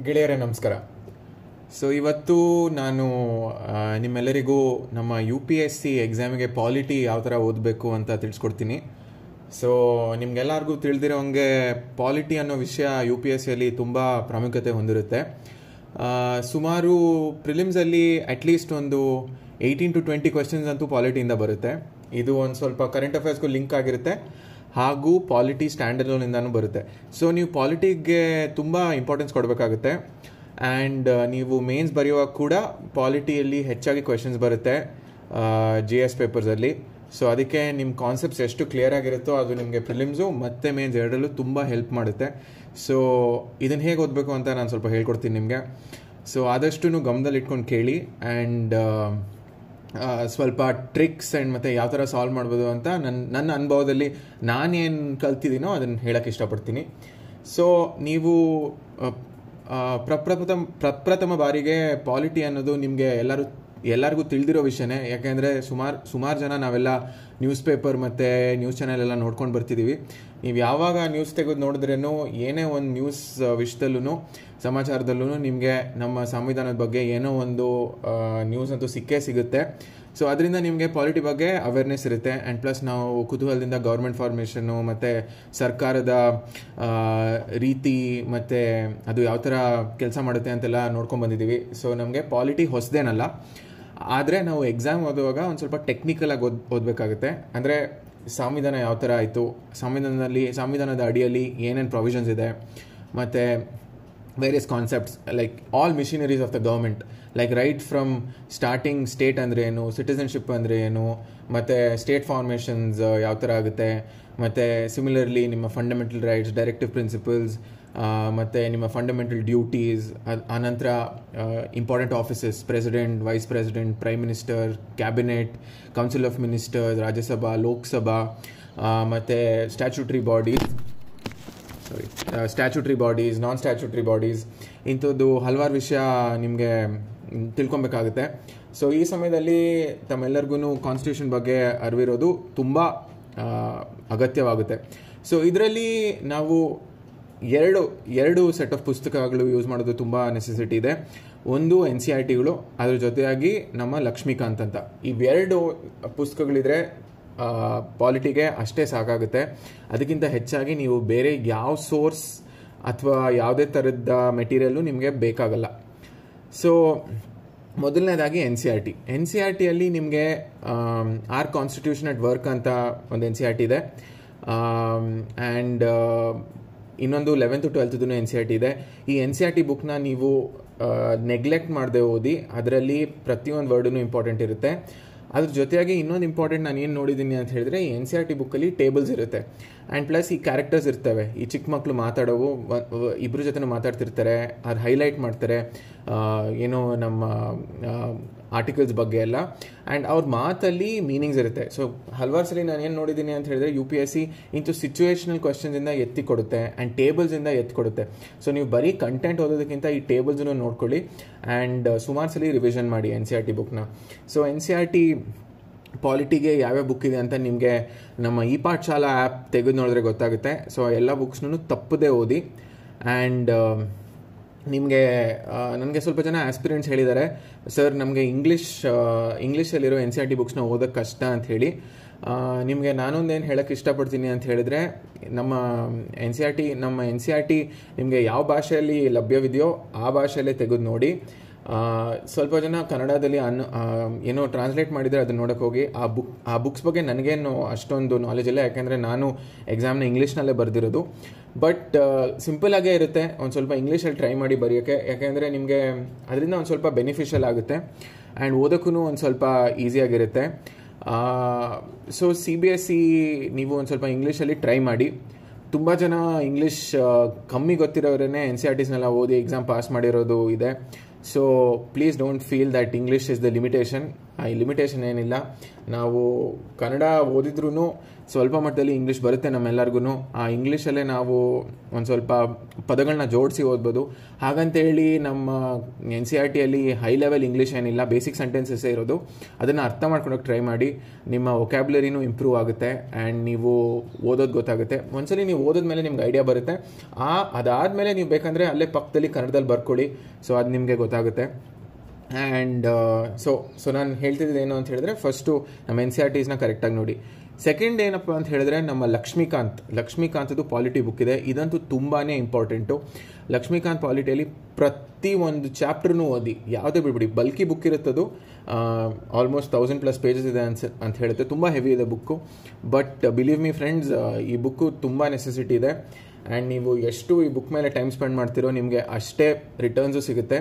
ಗೆಳೆಯರೇ ನಮಸ್ಕಾರ ಸೊ ಇವತ್ತು ನಾನು ಆ, ನಿಮ್ಮೆಲ್ಲರಿಗೂ ನಮ್ಮ ಯು ಪಿ ಎಸ್ ಸಿ ಎಕ್ಸಾಮಿಗೆ ಪಾಲಿಟಿ ಯಾವ ಥರ ಓದಬೇಕು ಅಂತ ತಿಳಿಸ್ಕೊಡ್ತೀನಿ ಸೊ ನಿಮ್ಗೆಲ್ಲರಿಗೂ ತಿಳಿದಿರೋ ಹಂಗೆ ಪಾಲಿಟಿ ಅನ್ನೋ ವಿಷಯ ಯು ಪಿ ಎಸ್ ಸಿಯಲ್ಲಿ ತುಂಬ ಪ್ರಾಮುಖ್ಯತೆ ಹೊಂದಿರುತ್ತೆ ಆ, ಸುಮಾರು ಪ್ರಿಲಿಮ್ಸಲ್ಲಿ ಅಟ್ಲೀಸ್ಟ್ ಒಂದು ಏಯ್ಟೀನ್ ಟು ಟ್ವೆಂಟಿ ಕ್ವೆಶನ್ಸ್ ಅಂತೂ ಪಾಲಿಟಿಯಿಂದ ಬರುತ್ತೆ ಇದು ಒಂದು ಸ್ವಲ್ಪ ಕರೆಂಟ್ ಅಫೇರ್ಸ್ಗೂ ಲಿಂಕ್ ಆಗಿರುತ್ತೆ ಹಾಗೂ ಪಾಲಿಟಿ ಸ್ಟ್ಯಾಂಡರ್ಡ್ನಿಂದಾನು ಬರುತ್ತೆ ಸೊ ನೀವು ಪಾಲಿಟಿಗೆ ತುಂಬ ಇಂಪಾರ್ಟೆನ್ಸ್ ಕೊಡಬೇಕಾಗುತ್ತೆ ಆ್ಯಂಡ್ ನೀವು ಮೇನ್ಸ್ ಬರೆಯುವಾಗ ಕೂಡ ಪಾಲಿಟಿಯಲ್ಲಿ ಹೆಚ್ಚಾಗಿ ಕ್ವೆಶನ್ಸ್ ಬರುತ್ತೆ ಜಿ ಎಸ್ ಪೇಪರ್ಸಲ್ಲಿ ಸೊ ಅದಕ್ಕೆ ನಿಮ್ಮ ಕಾನ್ಸೆಪ್ಟ್ಸ್ ಎಷ್ಟು ಕ್ಲಿಯರ್ ಆಗಿರುತ್ತೋ ಅದು ನಿಮಗೆ ಪ್ರಿಲಿಮ್ಸು ಮತ್ತು ಮೇನ್ಸ್ ಎರಡರಲ್ಲೂ ತುಂಬ ಹೆಲ್ಪ್ ಮಾಡುತ್ತೆ ಸೊ ಇದನ್ನು ಹೇಗೆ ಓದಬೇಕು ಅಂತ ನಾನು ಸ್ವಲ್ಪ ಹೇಳ್ಕೊಡ್ತೀನಿ ನಿಮಗೆ ಸೊ ಆದಷ್ಟು ಗಮನದಲ್ಲಿ ಇಟ್ಕೊಂಡು ಕೇಳಿ ಆ್ಯಂಡ್ ಆ, ಸ್ವಲ್ಪ ಟ್ರಿಕ್ಸ್ ಆ್ಯಂಡ್ ಮತ್ತು ಯಾವ ಥರ ಸಾಲ್ವ್ ಮಾಡ್ಬೋದು ಅಂತ ನನ್ನ ನನ್ನ ಅನುಭವದಲ್ಲಿ ನಾನೇನು ಕಲ್ತಿದ್ದೀನೋ ಅದನ್ನು ಹೇಳಕ್ಕೆ ಇಷ್ಟಪಡ್ತೀನಿ ಸೊ ನೀವು ಆ, ಆ, ಪ್ರಪ್ರಥಮ ಪ್ರಪ್ರಥಮ ಬಾರಿಗೆ ಪಾಲಿಟಿ ಅನ್ನೋದು ನಿಮಗೆ ಎಲ್ಲರೂ ಎಲ್ಲರಿಗೂ ತಿಳಿದಿರೋ ವಿಷಯನೇ ಯಾಕೆಂದರೆ ಸುಮಾರು ಸುಮಾರು ಜನ ನಾವೆಲ್ಲ ನ್ಯೂಸ್ ಪೇಪರ್ ಮತ್ತು ನ್ಯೂಸ್ ಚಾನೆಲ್ ಎಲ್ಲ ನೋಡ್ಕೊಂಡು ಬರ್ತಿದ್ದೀವಿ ನೀವು ಯಾವಾಗ ನ್ಯೂಸ್ ತೆಗೆದು ನೋಡಿದ್ರೇನು ಏನೇ ಒಂದು ನ್ಯೂಸ್ ವಿಷಯದಲ್ಲೂ ಸಮಾಚಾರದಲ್ಲೂ ನಿಮಗೆ ನಮ್ಮ ಸಂವಿಧಾನದ ಬಗ್ಗೆ ಏನೋ ಒಂದು ನ್ಯೂಸ್ ಅಂತೂ ಸಿಕ್ಕೇ ಸಿಗುತ್ತೆ ಸೊ ಅದರಿಂದ ನಿಮಗೆ ಪಾಲಿಟಿ ಬಗ್ಗೆ ಅವೇರ್ನೆಸ್ ಇರುತ್ತೆ ಆ್ಯಂಡ್ ಪ್ಲಸ್ ನಾವು ಕುತೂಹಲದಿಂದ ಗೌರ್ಮೆಂಟ್ ಫಾರ್ಮೇಷನ್ನು ಮತ್ತು ಸರ್ಕಾರದ ಆ, ರೀತಿ ಮತ್ತು ಅದು ಯಾವ ಥರ ಕೆಲಸ ಮಾಡುತ್ತೆ ಅಂತೆಲ್ಲ ನೋಡ್ಕೊಂಡು ಬಂದಿದ್ದೀವಿ ಸೊ ನಮಗೆ ಪಾಲಿಟಿ ಹೊಸದೇನಲ್ಲ ಆದರೆ ನಾವು ಎಕ್ಸಾಮ್ ಓದುವಾಗ ಒಂದು ಸ್ವಲ್ಪ ಟೆಕ್ನಿಕಲಾಗಿ ಓದ್ ಓದಬೇಕಾಗುತ್ತೆ ಅಂದರೆ ಸಂವಿಧಾನ ಯಾವ ಥರ ಆಯಿತು ಸಂವಿಧಾನದಲ್ಲಿ ಸಂವಿಧಾನದ ಅಡಿಯಲ್ಲಿ ಏನೇನು ಪ್ರೊವಿಷನ್ಸ್ ಇದೆ ಮತ್ತು various concepts like all machineries of the government like right from starting state ಅಂದರೆ ಏನು ಸಿಟಿಸನ್ಶಿಪ್ ಅಂದರೆ ಏನು ಮತ್ತು ಸ್ಟೇಟ್ ಫಾರ್ಮೇಷನ್ಸ್ ಯಾವ ಥರ ಆಗುತ್ತೆ ಮತ್ತು ಸಿಮಿಲರ್ಲಿ ನಿಮ್ಮ ಫಂಡಮೆಂಟಲ್ ರೈಟ್ಸ್ ಡೈರೆಕ್ಟಿವ್ ಪ್ರಿನ್ಸಿಪಲ್ಸ್ ಮತ್ತು ನಿಮ್ಮ ಫಂಡಮೆಂಟಲ್ ಡ್ಯೂಟೀಸ್ ಆನಂತರ important offices president vice president prime minister cabinet council of ministers Rajya Sabha Lok Sabha ಮತ್ತು statutory bodies sorry statutory bodies non statutory bodies ಇಂಥದ್ದು ಹಲವಾರು ವಿಷಯ ನಿಮಗೆ ತಿಳ್ಕೊಬೇಕಾಗುತ್ತೆ ಸೊ ಈ ಸಮಯದಲ್ಲಿ ತಮ್ಮೆಲ್ಲರಿಗೂ ಕಾನ್ಸ್ಟಿಟ್ಯೂಷನ್ ಬಗ್ಗೆ ಅರಿವಿರೋದು ತುಂಬ ಆ, ಅಗತ್ಯವಾಗುತ್ತೆ ಸೊ ಇದರಲ್ಲಿ ನಾವು ಎರಡು ಎರಡು ಸೆಟ್ ಆಫ್ ಪುಸ್ತಕಗಳು ಯೂಸ್ ಮಾಡೋದು ತುಂಬ ನೆಸೆಸಿಟಿ ಇದೆ ಒಂದು ಎನ್ ಸಿ ಆರ್ ಟಿಗಳು ಅದ್ರ ಜೊತೆಯಾಗಿ ನಮ್ಮ ಲಕ್ಷ್ಮೀಕಾಂತ್ ಅಂತ ಇವೆರಡು ಪುಸ್ತಕಗಳಿದ್ರೆ ಪಾಲಿಟಿಗೆ ಅಷ್ಟೇ ಸಾಕಾಗುತ್ತೆ ಅದಕ್ಕಿಂತ ಹೆಚ್ಚಾಗಿ ನೀವು ಬೇರೆ ಯಾವ ಸೋರ್ಸ್ ಅಥವಾ ಯಾವುದೇ ಥರದ ಮೆಟೀರಿಯಲ್ಲು ನಿಮಗೆ ಬೇಕಾಗಲ್ಲ ಸೊ ಮೊದಲನೇದಾಗಿ N C R T N C R ಟಿಯಲ್ಲಿ ನಿಮಗೆ ಆರ್ ಕಾನ್ಸ್ಟಿಟ್ಯೂಷನ್ ಅಟ್ ವರ್ಕ್ ಅಂತ ಒಂದು ಎನ್ ಸಿ ಆರ್ ಟಿ ಇದೆ ಆ್ಯಂಡ್ ಇನ್ನೊಂದು ಲೆವೆಂತ್ ಟ್ವೆಲ್ತ್ದು ಎನ್ ಸಿ ಆರ್ ಟಿ ಇದೆ ಈ ಎನ್ ಸಿ ಆರ್ ಟಿ ಬುಕ್ನ ನೀವು ನೆಗ್ಲೆಕ್ಟ್ ಮಾಡದೆ ಓದಿ ಅದರಲ್ಲಿ ಪ್ರತಿಯೊಂದು ವರ್ಡೂ ಇಂಪಾರ್ಟೆಂಟ್ ಇರುತ್ತೆ ಅದ್ರ ಜೊತೆಯಾಗಿ ಇನ್ನೊಂದು ಇಂಪಾರ್ಟೆಂಟ್ ನಾನು ಏನು ನೋಡಿದ್ದೀನಿ ಅಂತ ಹೇಳಿದ್ರೆ ಈ ಎನ್ ಸಿ ಆರ್ ಟಿ ಬುಕ್ಕಲ್ಲಿ ಟೇಬಲ್ಸ್ ಇರುತ್ತೆ ಆ್ಯಂಡ್ ಪ್ಲಸ್ ಈ ಕ್ಯಾರೆಕ್ಟರ್ಸ್ ಇರ್ತವೆ ಈ ಚಿಕ್ಕ ಮಕ್ಕಳು ಮಾತಾಡೋವು ವ- ವ- ಇಬ್ರ ಜೊತೆ ಮಾತಾಡ್ತಿರ್ತಾರೆ ಅದು ಹೈಲೈಟ್ ಮಾಡ್ತಾರೆ ಆ, ಏನೋ ನಮ್ಮ ಆರ್ಟಿಕಲ್ಸ್ ಬಗ್ಗೆ ಎಲ್ಲ ಆ್ಯಂಡ್ ಅವ್ರ ಮಾತಲ್ಲಿ ಮೀನಿಂಗ್ಸ್ ಇರುತ್ತೆ ಸೊ ಹಲವಾರು ಸಲ ನಾನು ಏನು ನೋಡಿದ್ದೀನಿ ಅಂತ ಹೇಳಿದ್ರೆ U P S C into situational ಕ್ವಶನ್ಸಿಂದ ಎತ್ತಿ ಕೊಡುತ್ತೆ ಆ್ಯಂಡ್ ಟೇಬಲ್ಸಿಂದ ಎತ್ತಿ ಕೊಡುತ್ತೆ ಸೊ ನೀವು ಬರೀ ಕಂಟೆಂಟ್ ಓದೋದಕ್ಕಿಂತ ಈ ಟೇಬಲ್ಸನ್ನು ನೋಡ್ಕೊಳ್ಳಿ ಆ್ಯಂಡ್ ಸುಮಾರು ಸಲ ರಿವಿಷನ್ ಮಾಡಿ ಎನ್ ಸಿ ಆರ್ ಟಿ ಬುಕ್ನ so N C R T ಪಾಲಿಟಿಗೆ ಯಾವ್ಯಾವ ಬುಕ್ ಇದೆ ಅಂತ ನಿಮಗೆ ನಮ್ಮ ಈ ಪಾಠಶಾಲಾ ಆ್ಯಪ್ ತೆಗೆದು ನೋಡಿದ್ರೆ ಗೊತ್ತಾಗುತ್ತೆ ಸೊ ಎಲ್ಲ ಬುಕ್ಸ್ನೂ ತಪ್ಪದೇ ಓದಿ ಆ್ಯಂಡ್ ನಿಮಗೆ ನನಗೆ ಸ್ವಲ್ಪ ಜನ ಆಸ್ಪಿರೆಂಟ್ಸ್ ಹೇಳಿದ್ದಾರೆ ಸರ್ ನಮಗೆ ಇಂಗ್ಲೀಷ್ ಇಂಗ್ಲೀಷಲ್ಲಿರೋ ಎನ್ ಸಿ ಆರ್ ಟಿ ಬುಕ್ಸ್ನ ಓದೋಕ್ಕೆ ಕಷ್ಟ ಅಂತ ಹೇಳಿ ನಿಮಗೆ ನಾನೊಂದೇನು ಹೇಳೋಕ್ಕೆ ಇಷ್ಟಪಡ್ತೀನಿ ಅಂತ ಹೇಳಿದ್ರೆ ನಮ್ಮ ಎನ್ ಸಿ ಆರ್ ಟಿ ನಮ್ಮ ಎನ್ ಸಿ ಆರ್ ಟಿ ನಿಮಗೆ ಯಾವ ಭಾಷೆಯಲ್ಲಿ ಲಭ್ಯವಿದೆಯೋ ಆ ಭಾಷೆಯಲ್ಲೇ ತೆಗೆದು ನೋಡಿ ಆ, ಸ್ವಲ್ಪ ಜನ ಕನ್ನಡದಲ್ಲಿ ಅನ್ ಆ, ಏನೋ ಟ್ರಾನ್ಸ್ಲೇಟ್ ಮಾಡಿದರೆ ಅದನ್ನ ನೋಡೋಕೆ ಹೋಗಿ ಆ ಬುಕ್ ಆ ಬುಕ್ಸ್ ಬಗ್ಗೆ ನನಗೇನು ಅಷ್ಟೊಂದು ನಾಲೆಜ್ ಇಲ್ಲ ಯಾಕೆಂದರೆ ನಾನು ಎಕ್ಸಾಮ್ನ ಇಂಗ್ಲೀಷ್ನಲ್ಲೇ ಬರೆದಿರೋದು ಬಟ್ ಸಿಂಪಲ್ ಆಗೇ ಇರುತ್ತೆ ಒಂದು ಸ್ವಲ್ಪ ಇಂಗ್ಲೀಷಲ್ಲಿ ಟ್ರೈ ಮಾಡಿ ಬರೆಯೋಕ್ಕೆ ಯಾಕೆಂದರೆ ನಿಮಗೆ ಅದರಿಂದ ಒಂದು ಸ್ವಲ್ಪ ಬೆನಿಫಿಷಿಯಲ್ ಆಗುತ್ತೆ ಆ್ಯಂಡ್ ಓದೋಕ್ಕೂ ಒಂದು ಸ್ವಲ್ಪ ಈಸಿಯಾಗಿರುತ್ತೆ so C B S C ನೀವು ಒಂದು ಸ್ವಲ್ಪ ಇಂಗ್ಲೀಷಲ್ಲಿ ಟ್ರೈ ಮಾಡಿ ತುಂಬ ಜನ ಇಂಗ್ಲೀಷ್ ಕಮ್ಮಿ ಗೊತ್ತಿರೋರೇ ಎನ್ ಸಿ ಆರ್ ಟಿಸ್ನೆಲ್ಲ ಓದಿ ಎಕ್ಸಾಮ್ ಪಾಸ್ ಮಾಡಿರೋದು ಇದೆ so please don't feel that English is the limitation ಈ ಲಿಮಿಟೇಷನ್ ಏನಿಲ್ಲ ನಾವು ಕನ್ನಡ ಓದಿದ್ರೂ ಸ್ವಲ್ಪ ಮಟ್ಟದಲ್ಲಿ ಇಂಗ್ಲೀಷ್ ಬರುತ್ತೆ ನಮ್ಮೆಲ್ಲರಿಗೂ ಆ ಇಂಗ್ಲೀಷಲ್ಲೇ ನಾವು ಒಂದು ಸ್ವಲ್ಪ ಪದಗಳನ್ನ ಜೋಡಿಸಿ ಓದ್ಬೋದು ಹಾಗಂತೇಳಿ ನಮ್ಮ ಎನ್ ಸಿ ಆರ್ ಟಿಯಲ್ಲಿ ಹೈ ಲೆವೆಲ್ ಇಂಗ್ಲೀಷ್ ಏನಿಲ್ಲ ಬೇಸಿಕ್ ಸೆಂಟೆನ್ಸಸ್ಸೇ ಇರೋದು ಅದನ್ನು ಅರ್ಥ ಮಾಡ್ಕೊಳಕ್ಕೆ ಟ್ರೈ ಮಾಡಿ ನಿಮ್ಮ ಒಕ್ಯಾಬ್ಲರಿನೂ ಇಂಪ್ರೂವ್ ಆಗುತ್ತೆ ಆ್ಯಂಡ್ ನೀವು ಓದೋದು ಗೊತ್ತಾಗುತ್ತೆ ಒಂದ್ಸಲಿ ನೀವು ಓದಿದ್ಮೇಲೆ ನಿಮ್ಗೆ ಐಡಿಯಾ ಬರುತ್ತೆ ಆ ಅದಾದಮೇಲೆ ನೀವು ಬೇಕಂದರೆ ಅಲ್ಲೇ ಪಕ್ಕದಲ್ಲಿ ಕನ್ನಡದಲ್ಲಿ ಬರ್ಕೊಳ್ಳಿ ಸೊ ಅದು ನಿಮಗೆ ಗೊತ್ತಾಗುತ್ತೆ ಆ್ಯಂಡ್ ಸೊ ಸೊ ನಾನು ಹೇಳ್ತಿದ್ದು ಏನು ಅಂತ ಹೇಳಿದ್ರೆ ಫಸ್ಟು ನಮ್ಮ ಎನ್ ಸಿ ಆರ್ ಟೀಸ್ನ ಕರೆಕ್ಟಾಗಿ ನೋಡಿ ಸೆಕೆಂಡ್ ಏನಪ್ಪ ಅಂತ ಹೇಳಿದ್ರೆ ನಮ್ಮ ಲಕ್ಷ್ಮೀಕಾಂತ್ ಲಕ್ಷ್ಮೀಕಾಂತದ್ದು ಪಾಲಿಟಿ ಬುಕ್ ಇದೆ ಇದಂತೂ ತುಂಬಾ ಇಂಪಾರ್ಟೆಂಟು ಲಕ್ಷ್ಮೀಕಾಂತ್ ಪಾಲಿಟಿಯಲ್ಲಿ ಪ್ರತಿ ಒಂದು ಚಾಪ್ಟರ್ನೂ ಓದಿ ಯಾವುದೇ ಬಿಡ್ಬಿಡಿ ಬಲ್ಕಿ ಬುಕ್ ಇರುತ್ತದು ಆಲ್ಮೋಸ್ಟ್ ತೌಸಂಡ್ ಪ್ಲಸ್ ಪೇಜಸ್ ಇದೆ ಅನ್ಸ ಅಂತ ಹೇಳುತ್ತೆ ತುಂಬ ಹೆವಿ ಇದೆ book but believe me friends ಈ ಬುಕ್ಕು ತುಂಬ ನೆಸೆಸಿಟಿ ಇದೆ ಆ್ಯಂಡ್ ನೀವು ಎಷ್ಟು ಈ ಬುಕ್ ಮೇಲೆ ಟೈಮ್ ಸ್ಪೆಂಡ್ ಮಾಡ್ತೀರೋ ನಿಮಗೆ ಅಷ್ಟೇ ರಿಟರ್ನ್ಸು ಸಿಗುತ್ತೆ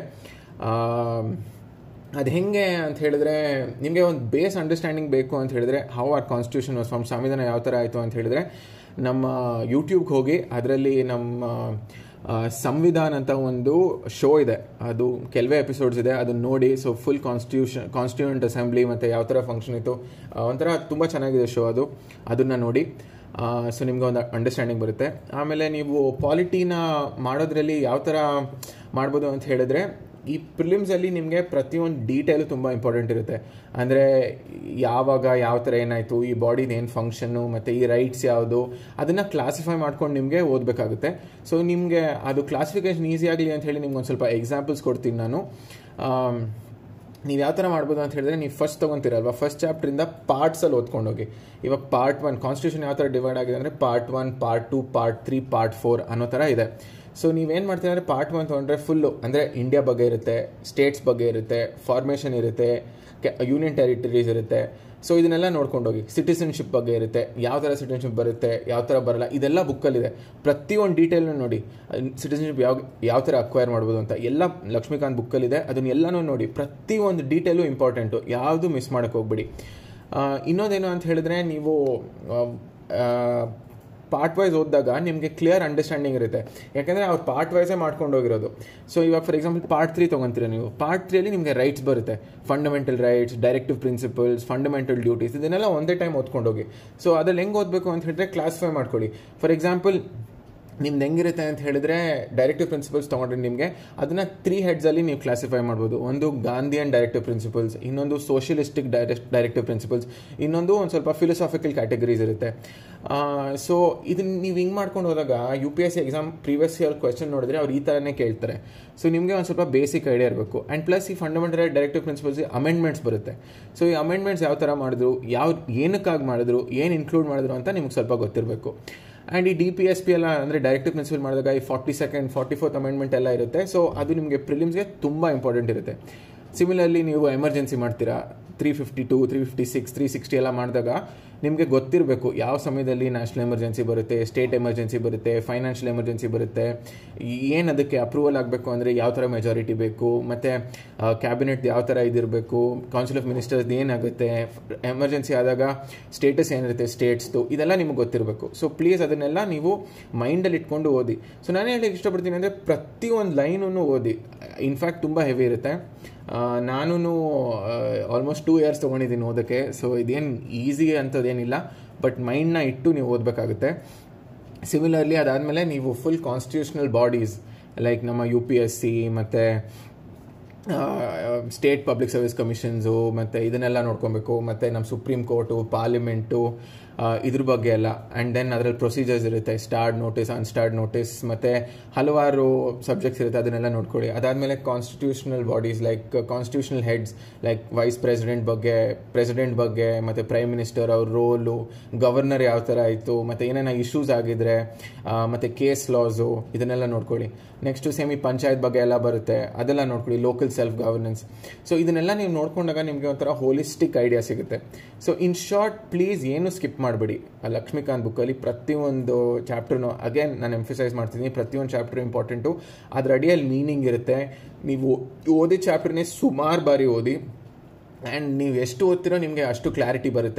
ಅದು ಹೆಂಗೆ ಅಂತ ಹೇಳಿದ್ರೆ ನಿಮಗೆ ಒಂದು ಬೇಸ್ ಅಂಡರ್ಸ್ಟ್ಯಾಂಡಿಂಗ್ ಬೇಕು ಅಂತ ಹೇಳಿದ್ರೆ how our constitution was from ಸಂವಿಧಾನ ಯಾವ ಥರ ಆಯಿತು ಅಂತ ಹೇಳಿದ್ರೆ ನಮ್ಮ ಯೂಟ್ಯೂಬ್ಗೆ ಹೋಗಿ ಅದರಲ್ಲಿ ನಮ್ಮ ಸಂವಿಧಾನ್ ಅಂತ ಒಂದು ಶೋ ಇದೆ ಅದು ಕೆಲವೇ ಎಪಿಸೋಡ್ಸ್ ಇದೆ ಅದನ್ನ ನೋಡಿ so full constitution constituent assembly ಮತ್ತು ಯಾವ ಥರ ಫಂಕ್ಷನ್ ಇತ್ತು ಒಂಥರ ತುಂಬ ಚೆನ್ನಾಗಿದೆ ಶೋ ಅದು ಅದನ್ನು ನೋಡಿ ಸೊ ನಿಮ್ಗೆ ಒಂದು ಅಂಡರ್ಸ್ಟ್ಯಾಂಡಿಂಗ್ ಬರುತ್ತೆ ಆಮೇಲೆ ನೀವು ಪಾಲಿಟಿನ ಮಾಡೋದ್ರಲ್ಲಿ ಯಾವ ಥರ ಮಾಡ್ಬೋದು ಅಂತ ಹೇಳಿದ್ರೆ ಈ ಪ್ರಿಲಿಮ್ಸಲ್ಲಿ ನಿಮಗೆ ಪ್ರತಿಯೊಂದು ಡೀಟೇಲು ತುಂಬ ಇಂಪಾರ್ಟೆಂಟ್ ಇರುತ್ತೆ ಅಂದರೆ ಯಾವಾಗ ಯಾವ ಥರ ಏನಾಯಿತು ಈ ಬಾಡಿದು ಏನು ಫಂಕ್ಷನ್ನು ಮತ್ತು ಈ ರೈಟ್ಸ್ ಯಾವುದು ಅದನ್ನು ಕ್ಲಾಸಿಫೈ ಮಾಡ್ಕೊಂಡು ನಿಮಗೆ ಓದಬೇಕಾಗುತ್ತೆ ಸೊ ನಿಮಗೆ ಅದು ಕ್ಲಾಸಿಫಿಕೇಷನ್ ಈಸಿ ಆಗಲಿ ಅಂತ ಹೇಳಿ ನಿಮ್ಗೆ ಒಂದು ಸ್ವಲ್ಪ ಎಕ್ಸಾಂಪಲ್ಸ್ ಕೊಡ್ತೀನಿ ನಾನು ನೀವು ಯಾವ ಥರ ಮಾಡ್ಬೋದು ಅಂತ ಹೇಳಿದ್ರೆ ನೀವು ಫಸ್ಟ್ ತೊಗೊತೀರಲ್ವ ಫಸ್ಟ್ ಚಾಪ್ಟ್ರಿಂದ ಪಾರ್ಟ್ಸಲ್ಲಿ ಓದ್ಕೊಂಡೋಗಿ ಇವಾಗ ಪಾರ್ಟ್ ಒನ್ ಕಾನ್ಸ್ಟಿಟ್ಯೂಷನ್ ಯಾವ ಥರ ಡಿವೈಡ್ ಆಗಿದೆ ಅಂದರೆ part one part two part three part four ಅನ್ನೋ ಥರ ಇದೆ ಸೊ ನೀವೇನು ಮಾಡ್ತೀರ ಅಂದರೆ ಪಾರ್ಟ್ ಒನ್ ತೊಗೊಂಡ್ರೆ ಫುಲ್ಲು ಅಂದರೆ ಇಂಡಿಯಾ ಬಗ್ಗೆ ಇರುತ್ತೆ ಸ್ಟೇಟ್ಸ್ ಬಗ್ಗೆ ಇರುತ್ತೆ ಫಾರ್ಮೇಷನ್ ಇರುತ್ತೆ ಯೂನಿಯನ್ ಟೆರಿಟರೀಸ್ ಇರುತ್ತೆ ಸೊ ಇದನ್ನೆಲ್ಲ ನೋಡ್ಕೊಂಡೋಗಿ ಸಿಟಿಸನ್ಶಿಪ್ ಬಗ್ಗೆ ಇರುತ್ತೆ ಯಾವ ಥರ ಸಿಟಿಸನ್ಶಿಪ್ ಬರುತ್ತೆ ಯಾವ ಥರ ಬರಲ್ಲ ಇದೆಲ್ಲ ಬುಕ್ಕಲ್ಲಿದೆ ಪ್ರತಿಯೊಂದು ಡೀಟೇಲ್ನು ನೋಡಿ ಸಿಟಿಸನ್ಶಿಪ್ ಯಾವ ಯಾವ ಥರ ಅಕ್ವೈರ್ ಮಾಡ್ಬೋದು ಅಂತ ಎಲ್ಲ ಲಕ್ಷ್ಮೀಕಾಂತ್ ಬುಕ್ಕಲ್ಲಿದೆ ಅದನ್ನೆಲ್ಲನೂ ನೋಡಿ ಪ್ರತಿಯೊಂದು ಡೀಟೇಲು ಇಂಪಾರ್ಟೆಂಟು ಯಾವುದು ಮಿಸ್ ಮಾಡೋಕ್ಕೆ ಹೋಗ್ಬಿಡಿ ಇನ್ನೊಂದೇನು ಅಂತ ಹೇಳಿದ್ರೆ ನೀವು ಪಾರ್ಟ್ ವೈಸ್ ಓದಿದಾಗ ನಿಮಗೆ ಕ್ಲಿಯರ್ ಅಂಡರ್ಸ್ಟ್ಯಾಂಡಿಂಗ್ ಇರುತ್ತೆ ಯಾಕಂದರೆ ಅವ್ರು ಪಾರ್ಟ್ ವೈಸೇ ಮಾಡ್ಕೊಂಡು ಹೋಗಿರೋದು ಸೊ ಇವಾಗ ಫಾರ್ ಎಕ್ಸಾಂಪಲ್ ಪಾರ್ಟ್ ತ್ರೀ ತೊಗೊತೀರ ನೀವು ಪಾರ್ಟ್ ತ್ರೀಯಲ್ಲಿ ನಿಮಗೆ ರೈಟ್ಸ್ ಬರುತ್ತೆ fundamental rights directive principles fundamental duties ಇದನ್ನೆಲ್ಲ ಒಂದೇ ಟೈಮ್ ಓದ್ಕೊಂಡೋಗಿ ಸೊ ಅದ್ರಲ್ಲಿ ಹೆಂಗೆ ಓದಬೇಕು ಅಂತ ಹೇಳಿದ್ರೆ ಕ್ಲಾಸಿಫೈ ಮಾಡ್ಕೊಳ್ಳಿ ಫಾರ್ ಎಕ್ಸಾಂಪಲ್ ನಿಮ್ದು ಹೆಂಗಿರುತ್ತೆ ಅಂತ ಹೇಳಿದ್ರೆ ಡೈರೆಕ್ಟಿವ್ ಪ್ರಿನ್ಸಿಪಲ್ಸ್ ತೊಗೊಂಡ್ರೆ ನಿಮಗೆ ಅದನ್ನು ತ್ರೀ ಹೆಡ್ಸಲ್ಲಿ ನೀವು ಕ್ಲಾಸಿಫೈ ಮಾಡ್ಬೋದು ಒಂದು ಗಾಂಧಿಯನ್ ಡೈರೆಕ್ಟಿವ್ ಪ್ರಿನ್ಸಿಪಲ್ಸ್ ಇನ್ನೊಂದು ಸೋಷಿಯಲಿಸ್ಟಿಕ್ ಡೈರೆಕ್ಟ್ ಡೈರೆಕ್ಟಿವ್ ಪ್ರಿನ್ಸಿಪಲ್ಸ್ ಇನ್ನೊಂದು ಒಂದು ಸ್ವಲ್ಪ ಫಿಲಸಾಫಿಕಲ್ ಕ್ಯಾಟಗರೀಸ್ ಇರುತ್ತೆ ಸೊ ಇದನ್ನ ನೀವು ಹಿಂಗೆ ಮಾಡ್ಕೊಂಡು ಹೋದಾಗ U P S C exam previous year question ನೋಡಿದ್ರೆ ಅವ್ರು ಈ ಥರನೇ ಕೇಳ್ತಾರೆ ಸೊ ನಿಮಗೆ ಒಂದು ಸ್ವಲ್ಪ ಬೇಸಿಕ್ ಐಡಿಯಾ ಇರಬೇಕು ಆ್ಯಂಡ್ ಪ್ಲಸ್ ಈ ಫಂಡಮೆಂಟಲ್ ಡೈರೆಕ್ಟಿವ್ ಪ್ರಿನ್ಸಿಪಲ್ಸ್ ಅಮೆಂಡ್ಮೆಂಟ್ಸ್ ಬರುತ್ತೆ ಸೊ ಈ ಅಮೆಂಡ್ಮೆಂಟ್ಸ್ ಯಾವ ಥರ ಮಾಡಿದ್ರು ಯಾವ ಏನಕ್ಕಾಗಿ ಮಾಡಿದ್ರು ಏನು ಇನ್ಕ್ಲೂಡ್ ಮಾಡಿದ್ರು ಅಂತ ನಿಮ್ಗೆ ಸ್ವಲ್ಪ ಗೊತ್ತಿರಬೇಕು ಆ್ಯಂಡ್ ಈ ಡಿ ಪಿ ಎಸ್ ಪಿ ಎಲ್ಲ ಅಂದರೆ ಡೈರೆಕ್ಟಿವ್ ಪ್ರಿನ್ಸಿಪಲ್ ಮಾಡಿದಾಗ ಈ forty second forty fourth amendment ಎಲ್ಲ ಇರುತ್ತೆ ಸೊ ಅದು ನಿಮಗೆ ಪ್ರಿಲಿಮ್ಸ್ಗೆ ತುಂಬ ಇಂಪಾರ್ಟೆಂಟ್ ಇರುತ್ತೆ ಸಿಮಿಲರ್ಲಿ ನೀವು ಎಮರ್ಜೆನ್ಸಿ ಮಾಡ್ತೀರಾ three fifty two three fifty six three sixty ಎಲ್ಲ ಮಾಡಿದಾಗ ನಿಮಗೆ ಗೊತ್ತಿರಬೇಕು ಯಾವ ಸಮಯದಲ್ಲಿ ನ್ಯಾಷನಲ್ ಎಮರ್ಜೆನ್ಸಿ ಬರುತ್ತೆ ಸ್ಟೇಟ್ ಎಮರ್ಜೆನ್ಸಿ ಬರುತ್ತೆ ಫೈನಾನ್ಷಿಯಲ್ ಎಮರ್ಜೆನ್ಸಿ ಬರುತ್ತೆ ಏನು ಅದಕ್ಕೆ ಅಪ್ರೂವಲ್ ಆಗಬೇಕು ಅಂದರೆ ಯಾವ ಥರ ಮೆಜಾರಿಟಿ ಬೇಕು ಮತ್ತು ಕ್ಯಾಬಿನೆಟ್ ಯಾವ ಥರ ಇದಿರಬೇಕು ಕೌನ್ಸಿಲ್ ಆಫ್ ಮಿನಿಸ್ಟರ್ಸ್ ಏನಾಗುತ್ತೆ ಎಮರ್ಜೆನ್ಸಿ ಆದಾಗ ಸ್ಟೇಟಸ್ ಏನಿರುತ್ತೆ ಸ್ಟೇಟ್ಸ್ದು ಇದೆಲ್ಲ ನಿಮಗೆ ಗೊತ್ತಿರಬೇಕು ಸೊ ಪ್ಲೀಸ್ ಅದನ್ನೆಲ್ಲ ನೀವು ಮೈಂಡಲ್ಲಿ ಇಟ್ಕೊಂಡು ಓದಿ ಸೊ ನಾನು ಹೇಳಕ್ಕೆ ಇಷ್ಟಪಡ್ತೀನಿ ಅಂದರೆ ಪ್ರತಿಯೊಂದು ಲೈನೂ ಓದಿ ಇನ್ಫ್ಯಾಕ್ಟ್ ತುಂಬ ಹೆವಿ ಇರುತ್ತೆ ನಾನು ಆಲ್ಮೋಸ್ಟ್ ಟೂ ಇಯರ್ಸ್ ತೊಗೊಂಡಿದ್ದೀನಿ ಓದೋಕ್ಕೆ ಸೊ ಇದೇನು ಈಸಿ ಅಂಥದ್ದೇನಿಲ್ಲ ಬಟ್ ಮೈಂಡ್ನ ಇಟ್ಟು ನೀವು ಓದಬೇಕಾಗುತ್ತೆ ಸಿಮಿಲರ್ಲಿ ಅದಾದಮೇಲೆ ನೀವು ಫುಲ್ ಕಾನ್ಸ್ಟಿಟ್ಯೂಷನಲ್ ಬಾಡೀಸ್ ಲೈಕ್ ನಮ್ಮ ಯು ಪಿ ಎಸ್ ಸಿ ಮತ್ತು ಸ್ಟೇಟ್ ಪಬ್ಲಿಕ್ ಸರ್ವಿಸ್ ಕಮಿಷನ್ಸು ಮತ್ತು ಇದನ್ನೆಲ್ಲ ನೋಡ್ಕೊಬೇಕು ಮತ್ತು ನಮ್ಮ ಸುಪ್ರೀಂ ಕೋರ್ಟು ಪಾರ್ಲಿಮೆಂಟು ಇದ್ರ ಬಗ್ಗೆ ಎಲ್ಲ ಆ್ಯಂಡ್ ದೆನ್ ಅದರಲ್ಲಿ ಪ್ರೊಸೀಜರ್ಸ್ ಇರುತ್ತೆ ಸ್ಟಾರ್ಡ್ ನೋಟಿಸ್ ಅನ್ಸ್ಟಾರ್ಡ್ ನೋಟಿಸ್ ಮತ್ತು ಹಲವಾರು ಸಬ್ಜೆಕ್ಟ್ಸ್ ಇರುತ್ತೆ ಅದನ್ನೆಲ್ಲ ನೋಡ್ಕೊಳ್ಳಿ ಅದಾದಮೇಲೆ constitutional bodies like constitutional heads like vice president ಬಗ್ಗೆ ಪ್ರೆಸಿಡೆಂಟ್ ಬಗ್ಗೆ ಮತ್ತು ಪ್ರೈಮ್ ಮಿನಿಸ್ಟರ್ ಅವ್ರ ರೋಲು ಗವರ್ನರ್ ಯಾವ ಥರ ಆಯಿತು ಮತ್ತು ಏನೇನೋ ಇಶ್ಯೂಸ್ ಆಗಿದ್ರೆ ಮತ್ತು ಕೇಸ್ ಲಾಸು ಇದನ್ನೆಲ್ಲ ನೋಡ್ಕೊಳ್ಳಿ ನೆಕ್ಸ್ಟು ಸೆಮಿ ಪಂಚಾಯತ್ ಬಗ್ಗೆ ಎಲ್ಲ ಬರುತ್ತೆ ಅದೆಲ್ಲ ನೋಡ್ಕೊಳ್ಳಿ ಲೋಕಲ್ ಸೆಲ್ಫ್ ಗವರ್ನೆನ್ಸ್ ಸೊ ಇದನ್ನೆಲ್ಲ ನೀವು ನೋಡ್ಕೊಂಡಾಗ ನಿಮಗೆ ಒಂಥರ ಹೋಲಿಸ್ಟಿಕ್ ಐಡಿಯಾ ಸಿಗುತ್ತೆ ಸೊ ಇನ್ ಶಾರ್ಟ್ ಪ್ಲೀಸ್ ಏನು ಸ್ಕಿಪ್ ಮಾಡಬೇಡಿ ಆ ಲಕ್ಷ್ಮೀಕಾಂತ್ ಬುಕ್ಕಲ್ಲಿ ಪ್ರತಿಯೊಂದು ಚಾಪ್ಟರ್ನು ಅಗೇನ್ ನಾನು ಎಂಫಸೈಸ್ ಮಾಡ್ತಿದ್ದೀನಿ ಪ್ರತಿಯೊಂದು ಚಾಪ್ಟರ್ ಇಂಪಾರ್ಟೆಂಟು ಅದ್ರ ಅಡಿಯಲ್ಲಿ ಮೀನಿಂಗ್ ಇರುತ್ತೆ ನೀವು ಓದಿದ ಚಾಪ್ಟರ್ನೇ ಸುಮಾರು ಬಾರಿ ಓದಿ ಆ್ಯಂಡ್ ನೀವು ಎಷ್ಟು ಓದ್ತಿರೋ ನಿಮಗೆ ಅಷ್ಟು ಕ್ಲಾರಿಟಿ ಬರುತ್ತೆ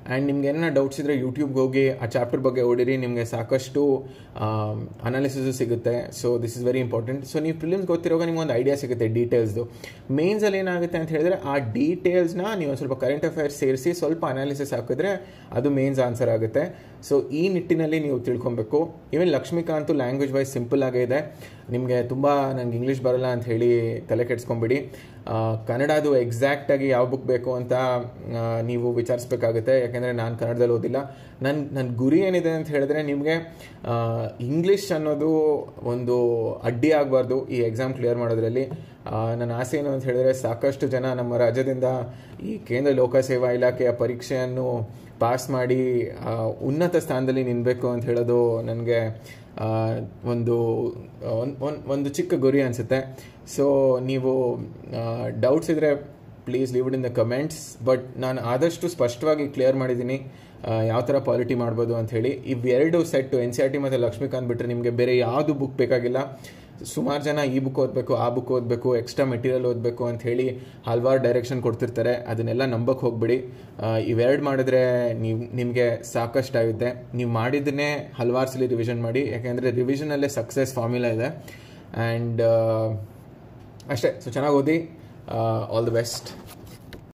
ಆ್ಯಂಡ್ ನಿಮ್ಗೆ ಏನಾರ ಡೌಟ್ಸ್ ಇದ್ದರೆ ಯೂಟ್ಯೂಬ್ಗೆ ಹೋಗಿ ಆ ಚಾಪ್ಟರ್ ಬಗ್ಗೆ ಓಡಿರಿ ನಿಮಗೆ ಸಾಕಷ್ಟು ಅನಾಲಿಸಿಸು ಸಿಗುತ್ತೆ so this is very important so ನೀವು ಪ್ರಿಲಿಮ್ಸ್ ಗೊತ್ತಿರೋವಾಗ ನಿಮ್ಗೆ ಒಂದು ಐಡಿಯಾ ಸಿಗುತ್ತೆ ಡೀಟೇಲ್ಸ್ದು ಮೇನ್ಸಲ್ಲಿ ಏನಾಗುತ್ತೆ ಅಂತ ಹೇಳಿದ್ರೆ ಆ ಡೀಟೇಲ್ಸ್ನ ನೀವು ಒಂದು ಸ್ವಲ್ಪ ಕರೆಂಟ್ ಅಫೇರ್ಸ್ ಸೇರಿಸಿ ಸ್ವಲ್ಪ ಅನಾಲಿಸಿಸ್ ಹಾಕಿದ್ರೆ ಅದು ಮೇನ್ಸ್ ಆನ್ಸರ್ ಆಗುತ್ತೆ ಸೊ ಈ ನಿಟ್ಟಿನಲ್ಲಿ ನೀವು ತಿಳ್ಕೊಬೇಕು even Laxmikanth language wise simple ಆಗೇ ಇದೆ ನಿಮಗೆ ತುಂಬ ನನಗೆ ಇಂಗ್ಲೀಷ್ ಬರಲ್ಲ ಅಂತ ಹೇಳಿ ತಲೆ ಕೆಡ್ಸ್ಕೊಂಬಿಡಿ ಕನ್ನಡದು ಎಕ್ಸಾಕ್ಟಾಗಿ ಯಾವ ಬುಕ್ ಬೇಕು ಅಂತ ನೀವು ವಿಚಾರಿಸ್ಬೇಕಾಗುತ್ತೆ ಯಾಕೆಂದರೆ ನಾನು ಕನ್ನಡದಲ್ಲಿ ಓದಿಲ್ಲ ನನ್ನ ನನ್ನ ಗುರಿ ಏನಿದೆ ಅಂತ ಹೇಳಿದ್ರೆ ನಿಮಗೆ ಇಂಗ್ಲೀಷ್ ಅನ್ನೋದು ಒಂದು ಅಡ್ಡಿ ಆಗಬಾರ್ದು ಈ ಎಕ್ಸಾಮ್ ಕ್ಲಿಯರ್ ಮಾಡೋದ್ರಲ್ಲಿ ನನ್ನ ಆಸೆ ಏನು ಅಂತ ಹೇಳಿದ್ರೆ ಸಾಕಷ್ಟು ಜನ ನಮ್ಮ ರಾಜ್ಯದಿಂದ ಈ ಕೇಂದ್ರ ಲೋಕಸೇವಾ ಇಲಾಖೆಯ ಪರೀಕ್ಷೆಯನ್ನು ಪಾಸ್ ಮಾಡಿ ಉನ್ನತ ಸ್ಥಾನದಲ್ಲಿ ನಿಲ್ಲಬೇಕು ಅಂತ ಹೇಳೋದು ನನಗೆ ಒಂದು ಒಂದು ಚಿಕ್ಕ ಗುರಿ ಅನಿಸುತ್ತೆ ಸೊ ನೀವು ಡೌಟ್ಸ್ ಇದ್ದರೆ please leave it in the comments but ನಾನು ಆದಷ್ಟು ಸ್ಪಷ್ಟವಾಗಿ ಕ್ಲಿಯರ್ ಮಾಡಿದ್ದೀನಿ ಯಾವ ಥರ ಪಾಲಿಟಿ ಮಾಡ್ಬೋದು ಅಂತ ಹೇಳಿ ಇವೆರಡು set N C R T ಮತ್ತು ಲಕ್ಷ್ಮೀಕಾಂತ್ ಬಿಟ್ಟರೆ ನಿಮಗೆ ಬೇರೆ ಯಾವುದು ಬುಕ್ ಬೇಕಾಗಿಲ್ಲ ಸುಮಾರು ಜನ ಈ ಬುಕ್ ಓದಬೇಕು ಆ ಬುಕ್ ಓದಬೇಕು ಎಕ್ಸ್ಟ್ರಾ ಮೆಟೀರಿಯಲ್ ಓದಬೇಕು ಅಂತ ಹೇಳಿ ಹಲವಾರು ಡೈರೆಕ್ಷನ್ ಕೊಡ್ತಿರ್ತಾರೆ ಅದನ್ನೆಲ್ಲ ನಂಬಕ್ಕೆ ಹೋಗ್ಬಿಡಿ ಇವೆರಡು ಮಾಡಿದ್ರೆ ನೀವು ನಿಮಗೆ ಸಾಕಷ್ಟು ಆಗುತ್ತೆ ನೀವು ಮಾಡಿದ್ದನ್ನೇ ಹಲವಾರು ಸಲ ರಿವಿಷನ್ ಮಾಡಿ ಯಾಕೆಂದರೆ ರಿವಿಷನಲ್ಲೇ ಸಕ್ಸಸ್ ಫಾರ್ಮುಲಾ ಇದೆ ಆ್ಯಂಡ್ ಅಷ್ಟೇ ಸೊ ಚೆನ್ನಾಗಿ ಓದಿ ಆಲ್ ದಿ ಬೆಸ್ಟ್